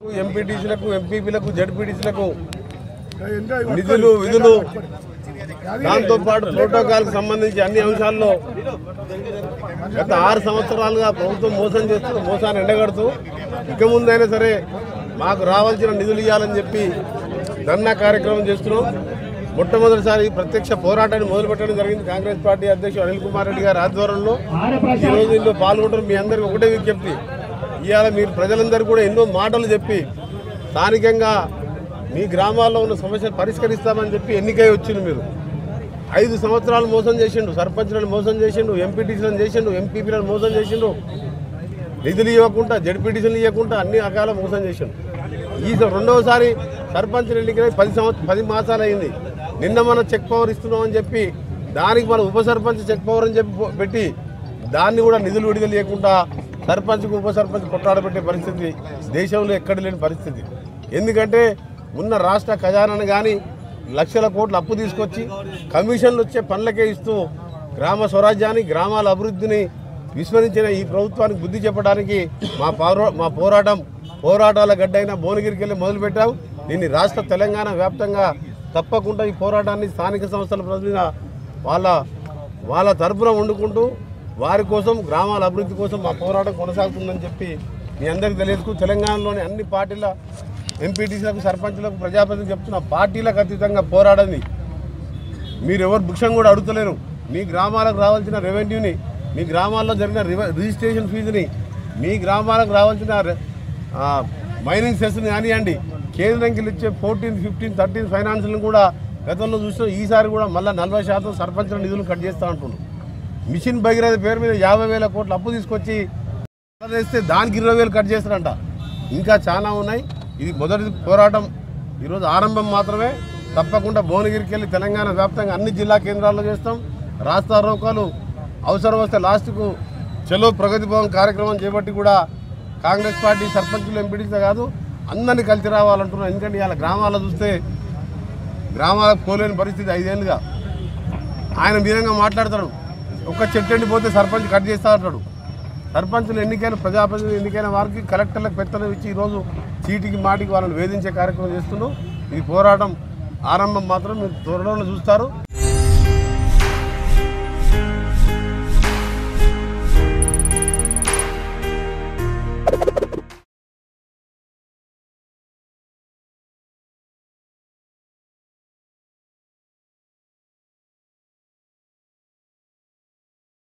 ఎంపీటీసీలకు ఎంపీపీలకు జడ్పీటీసీలకు నిధులు విధులు దాంతో పాటు ప్రోటోకాల్ సంబంధించి అన్ని అంశాల్లో గత ఆరు సంవత్సరాలుగా ప్రభుత్వం మోసం చేస్తూ మోసాన్ని ఎండగడుతూ ఇక ముందైనా సరే మాకు రావాల్సిన నిధులు ఇవ్వాలని చెప్పి ధర్నా కార్యక్రమం చేస్తున్నాం మొట్టమొదటిసారి ప్రత్యక్ష పోరాటాన్ని మొదలుపెట్టడం జరిగింది కాంగ్రెస్ పార్టీ అధ్యక్షుడు అనిల్ కుమార్ రెడ్డి గారి ఆధ్వర్యంలో ఈ రోజు ఇందులో పాల్గొంటారు మీ అందరికీ ఒకటే విజ్ఞప్తి ఇవాళ మీరు ప్రజలందరూ కూడా ఎన్నో మాటలు చెప్పి స్థానికంగా మీ గ్రామాల్లో ఉన్న సమస్యలు పరిష్కరిస్తామని చెప్పి ఎన్నికై వచ్చింది మీరు ఐదు సంవత్సరాలు మోసం చేసిండు సర్పంచ్లను మోసం చేసిండు ఎంపీటీసీలను చేసిండు ఎంపీపీలను మోసం చేసిండు నిధులు ఇవ్వకుండా జడ్పీటీసీలు ఇవ్వకుండా అన్ని రకాల మోసం చేసిండు ఈ స- రెండవసారి సర్పంచ్ ఎన్నికలై పది సంవత్సరం పది మాసాలు అయింది నిన్న మనం చెక్ పవర్ ఇస్తున్నాం అని చెప్పి దానికి మన ఉప సర్పంచ్ చెక్ పవర్ అని చెప్పి పో- పెట్టి దాన్ని కూడా నిధులు విడుదల చేయకుండా సర్పంచ్కు ఉప సర్పంచ్ కొట్లాడబెట్టే పరిస్థితి దేశంలో ఎక్కడ లేని పరిస్థితి ఎందుకంటే ఉన్న రాష్ట్ర ఖజానాను కానీ లక్షల కోట్ల అప్పు తీసుకొచ్చి కమిషన్లు వచ్చే పనులకే ఇస్తూ గ్రామ స్వరాజ్యాన్ని గ్రామాల అభివృద్ధిని విస్మరించిన ఈ ప్రభుత్వానికి బుద్ధి చెప్పడానికి మా పోరా మా పోరాటం పోరాటాల గడ్డైన భువనగిరికి వెళ్ళి మొదలుపెట్టాం దీన్ని రాష్ట్ర తెలంగాణ వ్యాప్తంగా తప్పకుండా ఈ పోరాటాన్ని స్థానిక సంస్థల ప్రజల వాళ్ళ వాళ్ళ తరపున వండుకుంటూ వారి కోసం గ్రామాల అభివృద్ధి కోసం మా పోరాటం కొనసాగుతుందని చెప్పి మీ అందరికీ తెలియదు తెలంగాణలోని అన్ని పార్టీల ఎంపీటీసీలకు సర్పంచ్లకు ప్రజాప్రతినిధులకు చెప్తున్న పార్టీలకు అతీతంగా పోరాడని మీరు ఎవరు భిక్షం కూడా అడుగుతలేరు మీ గ్రామాలకు రావాల్సిన రెవెన్యూని మీ గ్రామాల్లో జరిగిన రివ- రిజిస్ట్రేషన్ ఫీజుని మీ గ్రామాలకు రావాల్సిన రె- ఆ, మైనింగ్ సెస్ని కానివ్వండి కేంద్రంకి ఇచ్చే ఫోర్టీన్ ఫిఫ్టీన్ థర్టీన్ ఫైనాన్స్లను కూడా గతంలో చూసిన ఈసారి కూడా మళ్ళీ నలభై శాతం సర్పంచుల నిధులు కట్ చేస్తా అంటున్నారు మిషన్ భగీరథ పేరు మీద యాభై వేల కోట్ల అప్పు తీసుకొచ్చి వేస్తే దానికి ఇరవై వేలు కట్ చేస్తారంట ఇంకా చాలా ఉన్నాయి ఇది మొదటి పోరాటం ఈరోజు ఆరంభం మాత్రమే తప్పకుండా భువనగిరికి వెళ్ళి తెలంగాణ వ్యాప్తంగా అన్ని జిల్లా కేంద్రాల్లో చేస్తాం రాస్తా రోకాలు అవసరం వస్తే లాస్ట్కు చలో ప్రగతి భవన్ కార్యక్రమం చేపట్టి కూడా కాంగ్రెస్ పార్టీ సర్పంచులు ఎంపీడీసే కాదు అందరినీ కలిసి రావాలంటున్నాం ఎందుకంటే ఇవాళ గ్రామాల్లో చూస్తే గ్రామాలకు పోలేని పరిస్థితి ఐదేళ్ళుగా ఆయన విధంగా మాట్లాడతాడు ఒక్క చెట్టు ఎండిపోతే సర్పంచ్ కట్ చేస్తా అంటాడు సర్పంచులు ఎన్నికైన ప్రజాప్రతినిధులు ఎన్నికైన వారికి కలెక్టర్లకు పెత్తనం ఇచ్చి ఈరోజు చీటికి మాటికి వాళ్ళని వేధించే కార్యక్రమం చేస్తున్నాం ఈ పోరాటం ఆరంభం మాత్రం మీరు త్వరలో చూస్తారు